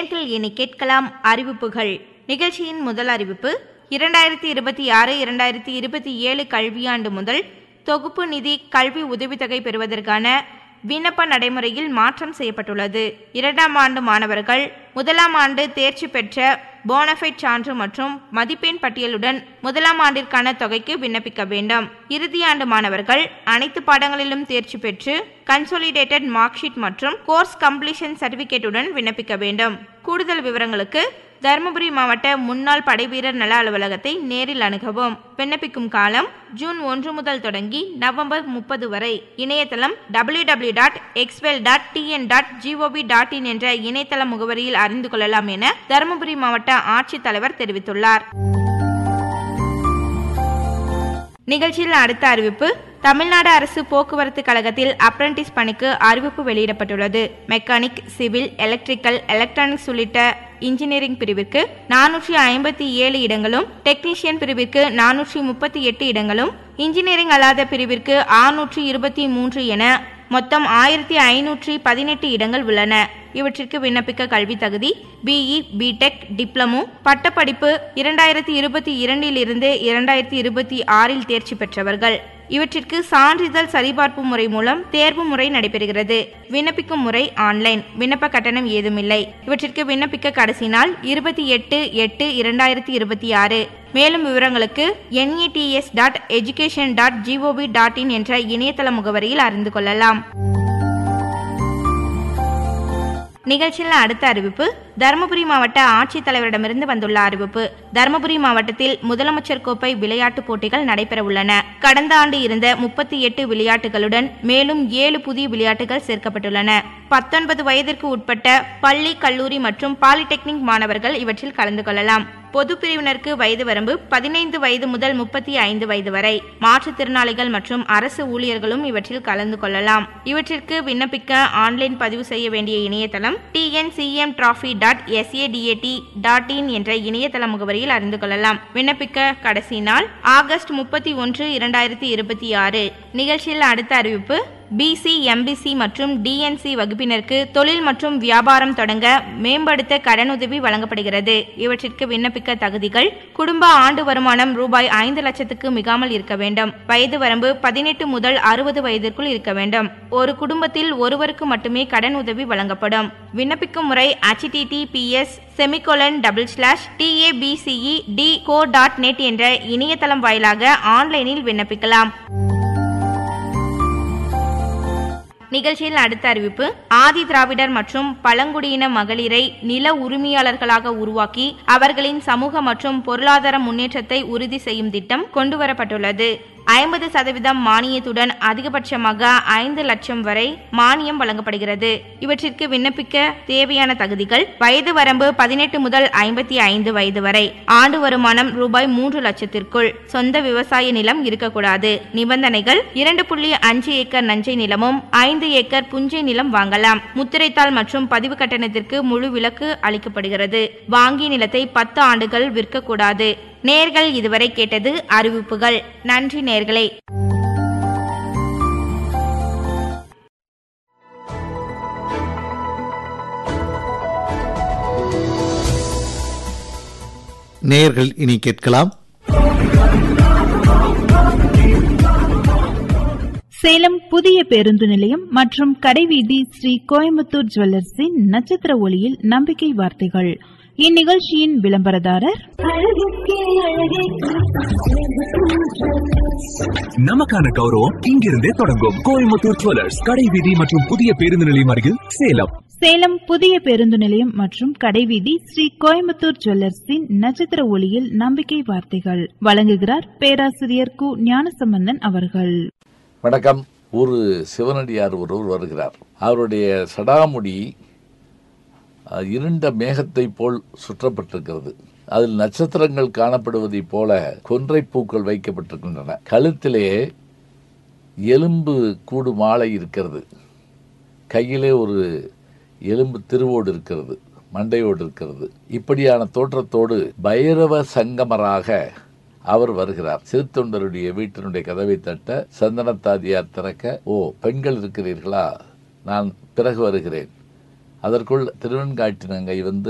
நேர்கள் இனி கேட்கலாம் அறிவிப்புகள் நிகழ்ச்சியின் முதல் அறிவிப்பு இரண்டாயிரத்தி இருபத்தி ஆறு இரண்டாயிரத்தி இருபத்தி ஏழு கல்வியாண்டு முதல் தொகுப்பு நிதி கல்வி உதவித்தொகை பெறுவதற்கான விண்ணப்ப நடைமுறையில் மாற்றம் செய்யப்பட்டுள்ளது இரண்டாம் ஆண்டு மாணவர்கள் முதலாம் ஆண்டு தேர்ச்சி பெற்ற போனஃபைட் சான்று மற்றும் மதிப்பெண் பட்டியலுடன் முதலாம் ஆண்டிற்கான தொகைக்கு விண்ணப்பிக்க வேண்டும் இறுதி ஆண்டு மாணவர்கள் அனைத்து பாடங்களிலும் தேர்ச்சி பெற்று கன்சோலிடேட்டட் மார்க் ஷீட் மற்றும் கோர்ஸ் கம்ப்ளீஷன் சர்டிபிகேட்டுடன் விண்ணப்பிக்க வேண்டும் கூடுதல் விவரங்களுக்கு தருமபுரி மாவட்ட முன்னாள் படைவீரர் நல அலுவலகத்தை நேரில் அணுகவும் விண்ணப்பிக்கும் காலம் ஜூன் ஒன்று முதல் தொடங்கி நவம்பர் முப்பது வரை இணையதளம் டபிள்யூ டபிள்யூ டாட் எக்ஸ்வெல் dot TN dot GOV dot in என்ற இணையதள முகவரியில் அறிந்து கொள்ளலாம் என தருமபுரி மாவட்ட ஆட்சித்தலைவர் தெரிவித்துள்ளார் நிகழ்ச்சியில் அடுத்த அறிவிப்பு தமிழ்நாடு அரசு போக்குவரத்து கழகத்தில் அப்ரண்டிஸ் பணிக்கு அறிவிப்பு வெளியிடப்பட்டுள்ளது மெக்கானிக் சிவில் எலக்ட்ரிக்கல் எலக்ட்ரானிக்ஸ் உள்ளிட்ட இன்ஜினியரிங் பிரிவிற்கு நானூற்றி ஐம்பத்தி ஏழு இடங்களும் டெக்னீஷியன் பிரிவிற்கு நானூற்றி முப்பத்தி எட்டு இடங்களும் இன்ஜினியரிங் அல்லாத பிரிவிற்கு ஆறுநூற்றி இருபத்தி மூன்று என மொத்தம் ஆயிரத்தி ஐநூற்றி பதினெட்டு இடங்கள் உள்ளன இவற்றிற்கு விண்ணப்பிக்க கல்வி தகுதி பிஇ பிடெக் டிப்ளமோ பட்டப்படிப்பு இரண்டாயிரத்தி இருபத்தி இரண்டில் இருந்து இரண்டாயிரத்தி இருபத்தி ஆறில் தேர்ச்சி பெற்றவர்கள் இவற்றிற்கு சான்றிதழ் சரிபார்ப்பு முறை மூலம் தேர்வு முறை நடைபெறுகிறது விண்ணப்பிக்கும் முறை ஆன்லைன் விண்ணப்ப கட்டணம் ஏதுமில்லை இவற்றிற்கு விண்ணப்பிக்க கடைசி நாள் இருபத்தி எட்டு எட்டு இரண்டாயிரத்தி இருபத்தி ஆறு மேலும் விவரங்களுக்கு NETS dot education dot GOV dot in என்ற இணையதள முகவரியில் அறிந்து கொள்ளலாம் நிகழ்ச்சியில் அடுத்த அறிவிப்பு தருமபுரி மாவட்ட ஆட்சித்தலைவரிடமிருந்து வந்துள்ள அறிவிப்பு தருமபுரி மாவட்டத்தில் முதலமைச்சர் கோப்பை விளையாட்டுப் போட்டிகள் நடைபெற உள்ளன கடந்த ஆண்டு இருந்த முப்பத்தி எட்டு விளையாட்டுகளுடன் மேலும் ஏழு புதிய விளையாட்டுகள் சேர்க்கப்பட்டுள்ளன பத்தொன்பது வயதிற்கு உட்பட்ட பள்ளி கல்லூரி மற்றும் பாலிடெக்னிக் மாணவர்கள் இவற்றில் கலந்து கொள்ளலாம் பொது பிரிவினருக்கு வயது வரம்பு பதினைந்து வயது முதல் முப்பத்தி ஐந்து வயது வரை மாற்றுத்திறனாளிகள் மற்றும் அரசு ஊழியர்களும் இவற்றில் கலந்து கொள்ளலாம் இவற்றிற்கு விண்ணப்பிக்க ஆன்லைன் பதிவு செய்ய வேண்டிய இணையதளம் TNCM trophy dot SADAT dot in என்ற இணையதள முகவரியில் அறிந்து கொள்ளலாம் விண்ணப்பிக்க கடைசி நாள் ஆகஸ்ட் முப்பத்தி ஒன்று இரண்டாயிரத்தி இருபத்தி ஆறு நிகழ்ச்சியில் அடுத்த அறிவிப்பு பிசி எம்பிசி மற்றும் டிஎன்சி வகுப்பினருக்கு தொழில் மற்றும் வியாபாரம் தொடங்க மேம்படுத்த கடனுதவி வழங்கப்படுகிறது இவற்றிற்கு விண்ணப்பிக்க தகுதிகள் குடும்ப ஆண்டு வருமானம் ரூபாய் ஐந்து லட்சத்துக்கு மிகாமல் இருக்க வேண்டும் வயது வரம்பு பதினெட்டு முதல் அறுபது வயதிற்குள் இருக்க வேண்டும் ஒரு குடும்பத்தில் ஒருவருக்கு மட்டுமே கடன் உதவி வழங்கப்படும் விண்ணப்பிக்கும் முறை HTTPS semicolon double slash TABCE D co dot net என்ற இணையதளம் வாயிலாக ஆன்லைனில் விண்ணப்பிக்கலாம் நிகழ்ச்சியில் அடுத்த அறிவிப்பு ஆதி திராவிடர் மற்றும் பழங்குடியின மகளிரை நில உரிமையாளர்களாக உருவாக்கி அவர்களின் சமூக மற்றும் பொருளாதார முன்னேற்றத்தை உறுதி செய்யும் திட்டம் கொண்டுவரப்பட்டுள்ளது ஐம்பது சதவீதம் மானியத்துடன் அதிகபட்சமாக ஐந்து லட்சம் வரை மானியம் வழங்கப்படுகிறது இவற்றிற்கு விண்ணப்பிக்க தேவையான தகுதிகள் வயது வரம்பு பதினெட்டு முதல் ஐம்பத்தி ஐந்து வயது வரை ஆண்டு வருமானம் ரூபாய் மூன்று லட்சத்திற்குள் சொந்த விவசாய நிலம் இருக்கக்கூடாது நிபந்தனைகள் இரண்டு புள்ளி அஞ்சு ஏக்கர் நஞ்சை நிலமும் ஐந்து ஏக்கர் புஞ்சை நிலம் வாங்கலாம் முத்திரைத்தாள் மற்றும் பதிவு கட்டணத்திற்கு முழு விலக்கு அளிக்கப்படுகிறது வாங்கிய நிலத்தை பத்து ஆண்டுகள் விற்கக்கூடாது நேர்கள் இதுவரை கேட்டது அறிவிப்புகள் நன்றி நேர்களே நேயர்கள் இனி கேட்கலாம் சேலம் புதிய பேருந்து நிலையம் மற்றும் கடைவீதி ஸ்ரீ கோயம்புத்தூர் ஜுவல்லர்ஸின் நட்சத்திர ஒளியில் நம்பிக்கை வார்த்தைகள் இந்நிகழ்ச்சியின் விளம்பரதாரர் நமக்கான கௌரவம் இங்கிருந்தே தொடங்கும் கோயம்புத்தூர் ஜுவல்லர்ஸ் கடை வீதி மற்றும் புதிய பேருந்து நிலையம் அருகில் சேலம் சேலம் புதிய பேருந்து நிலையம் மற்றும் கடைவீதி ஸ்ரீ கோயம்புத்தூர் ஜுவல்லர்ஸின் நட்சத்திர ஒளியில் நம்பிக்கை வார்த்தைகள் வழங்குகிறார் பேராசிரியர் கு ஞானசம்பந்தன் அவர்கள் வணக்கம் ஒரு சிவனடியார் ஒருவர் வருகிறார் அவருடைய சடாமுடி அஹ், இருண்ட மேகத்தை போல் சுற்றப்பட்டிருக்கிறது அதில் நட்சத்திரங்கள் காணப்படுவதைப் போல கொன்றை பூக்கள் வைக்கப்பட்டிருக்கின்றன கழுத்திலே எலும்பு கூடு மாலை இருக்கிறது கையிலே ஒரு எலும்பு திருவோடு இருக்கிறது மண்டையோடு இருக்கிறது இப்படியான தோற்றத்தோடு பைரவ சங்கமராக அவர் வருகிறார் சிறுத்தொண்டருடைய வீட்டினுடைய கதவை தட்ட சந்தனத்தாதியார் திறக்க ஓ பெண்கள் இருக்கிறீர்களா நான் பிறகு வருகிறேன் அதற்குள் திருவெண்காட்டினங்கை வந்து